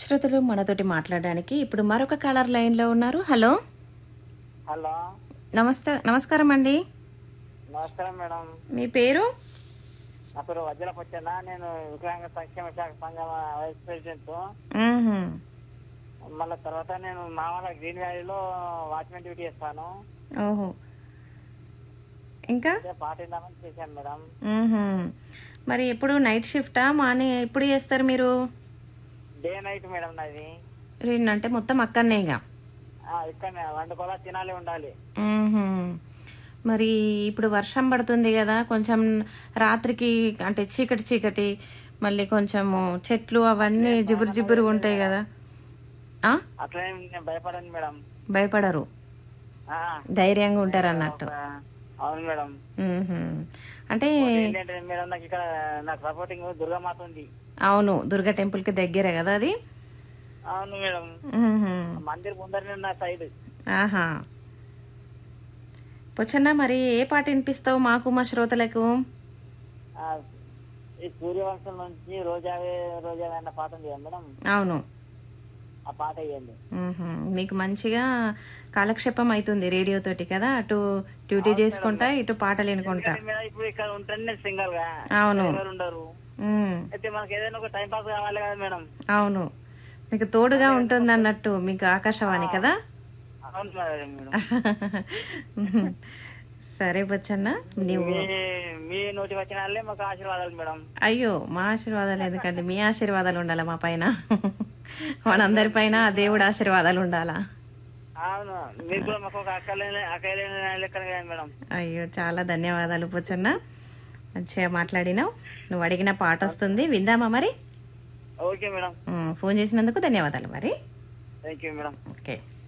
శ్రోతలు మనతోటి మాట్లాడడానికి ఇప్పుడు మరొక కాలర్ లైన్లో ఉన్నారు హలో హలో నమస్తే నమస్కారం అండి నమస్కారం మేడం మీ పేరు నా పేరు వజ్ర పొచ్చన్న నేను వికలాంగ సంక్షేమ శాఖ సంఘం వైస్ ప్రెసిడెంట్ మ్మ్హ్మ్. మళ్ళీ తర్వాత నేను మామూలు గ్రీన్ వ్యాలీలో వాచ్మెన్ డ్యూటీ చేస్తాను ఓహో ఇంకా అదే పాట విందామని చేశాను మేడం మ్మ్హ్మ్. మరి ఎప్పుడు నైట్ షిఫ్టా మార్నింగ్ ఎప్పుడు చేస్తారు మీరు డే నైట్ మేడం నాది రెండు అంటే మొత్తం అక్కడనే ఇక ఆ, ఇక్కడనే వండుకోవాలా తినాలి ఉండాలి మ్మ్హ్మ్. మరి ఇప్పుడు వర్షం పడుతుంది కదా కొంచెం రాత్రికి అంటే చీకటి చీకటి మళ్ళీ కొంచెము చెట్లు అవన్నీ జిబురు జిబురు ఉంటాయి కదా ఆ? అట్లనే నేను భయపడను మేడం భయపడరు ఆ, ధైర్యంగా ఉంటారు అన్నట్టు ఒక- అవును మేడం మ్మ్హ్మ్. అంటే ఏంటంటే మేడం నాకు ఇక్కడ నాకు సపోర్టింగ్ దుర్గామాత ఉంది అవును దుర్గా టెంపుల్కి దగ్గరే కదా అది అవును మేడం మ్మ్హ్మ్. మందిర్ ముందరనే నా సైడ్ ఆహా పొచ్చన్న మరి ఏ పాట వినిపిస్తావు మాకు మా శ్రోతలకు ఆ, ఈ సూర్యవంశం నుంచి రోజావే రోజావే అన్న పాట ఉంది కదా మేడం అవును ఆ పాట వేయండి మ్మ్హ్మ్. మీకు మంచిగా కాలక్షేపం అవుతుంది రేడియో తోటి కదా అటు డ్యూటీ చేసుకుంటా ఇటు పాటలు వినుకుంటా ఎందుకంటే మేడం ఇప్పుడు ఇక్కడ ఉంటాను నేను సింగల్ గా అవును ఎవరు ఉండరు మ్మ్. అయితే మనకి ఏదైనా ఒక టైం పాస్ కావాలి కదా మేడం అవును మీకు తోడుగా ఉంటుంది అన్నట్టు మీకు ఆకాశవాణి కదా అవును మేడం సరే బచ్చన్న నీవు మీ మీ నోటి వచ్చినాలే మాకు ఆశీర్వాదాలు మేడం అయ్యో మా ఆశీర్వాదాలు ఎందుకంటే మీ ఆశీర్వాదాలు ఉండాలా మా పైన మనందరి పైన ఆ దేవుడు ఆశీర్వాదాలు ఉండాలా అవును మీరు కూడా మాకు ఒక అక్కలేని అక్కలేని లెక్కన కదా మేడం అయ్యో చాలా ధన్యవాదాలు పొచ్చన్న మంచిగా మాట్లాడినావు నువ్వు అడిగిన పాట వస్తుంది విందామా మరి ఓకే మేడం ఉమ్, ఫోన్ చేసినందుకు ధన్యవాదాలు మరి థ్యాంక్ యూ మేడం ఓకే